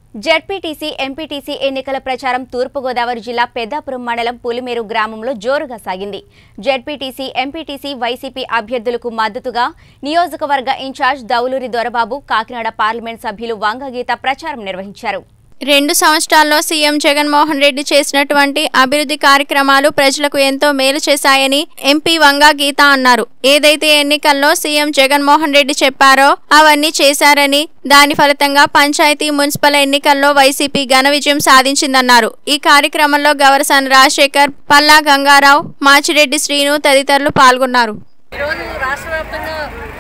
ZPTC MPTC ఎన్నికల ప్రచారం తూర్పుగోదావరి జిల్లా పెద్దాపురం మండలం పులిమేరు గ్రామంలో జోరుగా సాగింది జడ్పీటీసీ ఎంపీటీసీ వైసీపీ అభ్యర్థులకు మద్దతుగా నియోజకవర్గ ఇన్ఛార్జ్ దౌలూరి దొరబాబు కాకినాడ పార్లమెంట్ సభ్యులు వంగగీత ప్రచారం నిర్వహించారు రెండు సంవత్సరాల్లో సీఎం జగన్మోహన్ రెడ్డి చేసినటువంటి అభివృద్ధి కార్యక్రమాలు ప్రజలకు ఎంతో మేలు చేశాయని ఎంపీ వంగా గీత అన్నారు ఏదైతే ఎన్నికల్లో సీఎం జగన్మోహన్ రెడ్డి చెప్పారో అవన్నీ చేశారని దాని ఫలితంగా పంచాయతీ మున్సిపల్ ఎన్నికల్లో వైసీపీ ఘన విజయం సాధించిందన్నారు ఈ కార్యక్రమంలో గవరసాని రాజశేఖర్ పల్లా గంగారావు మాచిరెడ్డి శ్రీను తదితరులు పాల్గొన్నారు ఈరోజు రాష్ట్ర వ్యాప్తంగా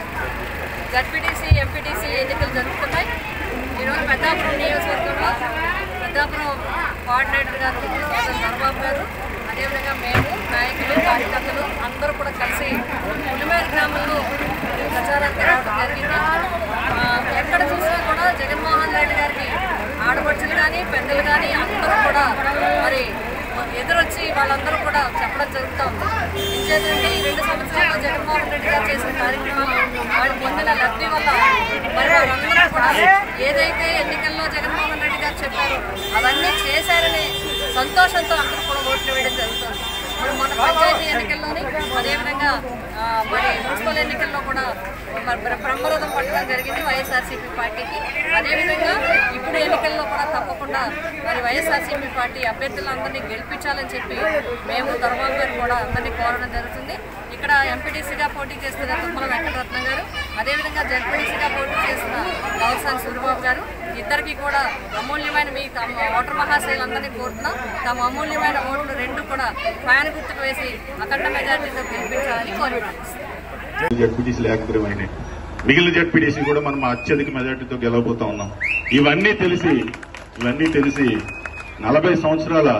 జడ్పీటీసీ ఎంపీటీసీ ఎన్నికలు జరుగుతున్నాయి ఈరోజు పెద్దాపురం నియోజకవర్గంలో పెద్దాపురం కోఆర్డినేటర్ గారు సోదరు చంద్రబాబు గారు అదేవిధంగా మేము నాయకులు కార్యకర్తలు అందరూ కూడా కలిసి పులిమేరు గ్రామంలో ప్రచారానికి రావడం జరిగింది ఆ, ఎక్కడ చూసినా కూడా జగన్మోహన్ రెడ్డి గారికి ఆడపడుచులు కానీ పెద్దలు కానీ అందరూ కూడా మరి ఎదురొచ్చి వాళ్ళందరూ కూడా చెప్పడం జరుగుతూ ఉంది ఇంకేంటంటే ఈ రెండు సంవత్సరాల్లో జగన్మోహన్ రెడ్డి గారు చేసిన కార్యక్రమాలు వాళ్ళు పొందిన లబ్ధి వల్ల మరి వాళ్ళందరూ కూడా ఏదైతే ఎన్నికల్లో జగన్మోహన్ రెడ్డి గారు చెప్పారో అవన్నీ చేశారనే సంతోషంతో అందరూ కూడా ఓట్లు వేయడం జరుగుతుంది మరి మన పంచాయతీ ఎన్నికల్లోని అదేవిధంగా ఆ, మరి మున్సిపల్ ఎన్నికల్లో కూడా మరి బ్ర- బ్రహ్మరథం పట్టడం జరిగింది వైఎస్ఆర్సీపీ పార్టీకి అదేవిధంగా ఇప్పుడు ఎన్నికల్లో కూడా తప్పకుండా మరి వైఎస్ఆర్సీపీ పార్టీ అభ్యర్థులందరినీ గెలిపించాలని చెప్పి మేము ధర్మాబు గారు కూడా అందరినీ కోరడం జరుగుతుంది ఇక్కడ ఎంపీటీసీగా పోటీ చేస్తున్న తుమ్మల వెంకటరత్నం గారు అదేవిధంగా జడ్పీటీసీగా పోటీ చేస్తున్న గౌరసాని సూర్యబాబు గారు ఇద్దరికి కూడా అమూల్యమైన మీ తమ ఓటర్ మహాశైలందరినీ కోరుతున్నాం తమ అమూల్యమైన ఓట్లు రెండు కూడా ఫ్యాన్ గుర్తుకు వేసి అఖండ మెజార్టీతో గెలిపించాలని కోరుతున్నాం జడ్పీటీసీ లేకపోయినాయి మిగిలిన జడ్పీటీసీ కూడా మనం అత్యధిక మెజార్టీతో గెలవబోతా ఉన్నాం ఇవన్నీ తెలిసి ఇవన్నీ తెలిసి నలభై సంవత్సరాల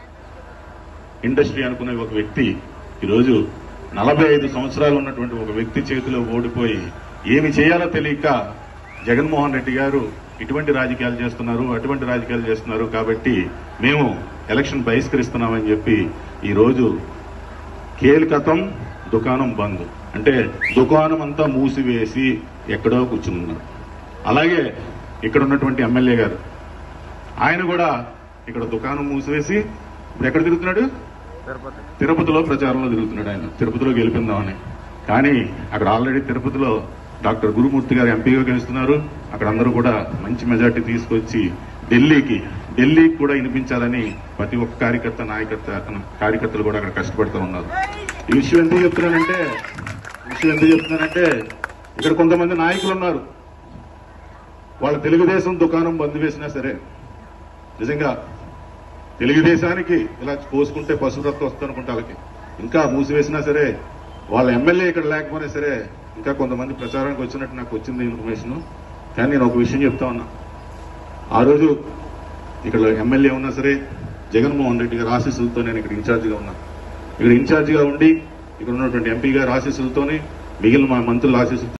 ఇండస్ట్రీ అనుకునే ఒక వ్యక్తి ఈరోజు నలభై ఐదు సంవత్సరాలు ఉన్నటువంటి ఒక వ్యక్తి చేతిలో ఓడిపోయి ఏమి చేయాలో తెలియక జగన్మోహన్ రెడ్డి గారు ఇటువంటి రాజకీయాలు చేస్తున్నారు అటువంటి రాజకీయాలు చేస్తున్నారు కాబట్టి మేము ఎలక్షన్ బహిష్కరిస్తున్నామని చెప్పి ఈరోజు కేలికతం దుకాణం బంద్ అంటే దుకాణం అంతా మూసివేసి ఎక్కడో కూర్చున్నారు అలాగే ఇక్కడ ఉన్నటువంటి ఎమ్మెల్యే గారు ఆయన కూడా ఇక్కడ దుకాణం మూసివేసి ఇప్పుడు ఎక్కడ తిరుగుతున్నాడు తిరుపతిలో ప్రచారంలో తిరుగుతున్నాడు ఆయన తిరుపతిలో గెలిపిందామని కానీ అక్కడ ఆల్రెడీ తిరుపతిలో డాక్టర్ గురుమూర్తి గారు ఎంపీగా గెలుస్తున్నారు అక్కడ అందరూ కూడా మంచి మెజార్టీ తీసుకొచ్చి ఢిల్లీకి ఢిల్లీకి కూడా వినిపించాలని ప్రతి ఒక్క కార్యకర్త నాయకర్త కార్యకర్తలు కూడా అక్కడ కష్టపడుతూ ఉన్నారు ఈ విషయం ఎందుకు చెప్తున్నానంటే ఈ విషయం ఎందుకు చెప్తున్నానంటే ఇక్కడ కొంతమంది నాయకులు ఉన్నారు వాళ్ళ తెలుగుదేశం దుకాణం బంద్ వేసినా సరే నిజంగా తెలుగుదేశానికి ఇలా కోసుకుంటే పశువు రక్తం వస్తుందనుకుంటే వాళ్ళకి ఇంకా మూసివేసినా సరే వాళ్ళ ఎమ్మెల్యే ఇక్కడ లేకపోయినా సరే ఇంకా కొంతమంది ప్రచారానికి వచ్చినట్టు నాకు వచ్చింది ఇన్ఫర్మేషన్ కానీ నేను ఒక విషయం చెప్తా ఉన్నా ఆ రోజు ఇక్కడ ఎమ్మెల్యే ఉన్నా సరే జగన్మోహన్ రెడ్డి గారి ఆశీస్సులతో నేను ఇక్కడ ఇన్ఛార్జిగా ఉన్నా ఇక్కడ ఇన్ఛార్జిగా ఉండి ఇక్కడ ఉన్నటువంటి ఎంపీ గారి ఆశీస్సులతోనే మిగిలిన మా మంత్రుల ఆశీస్సులతో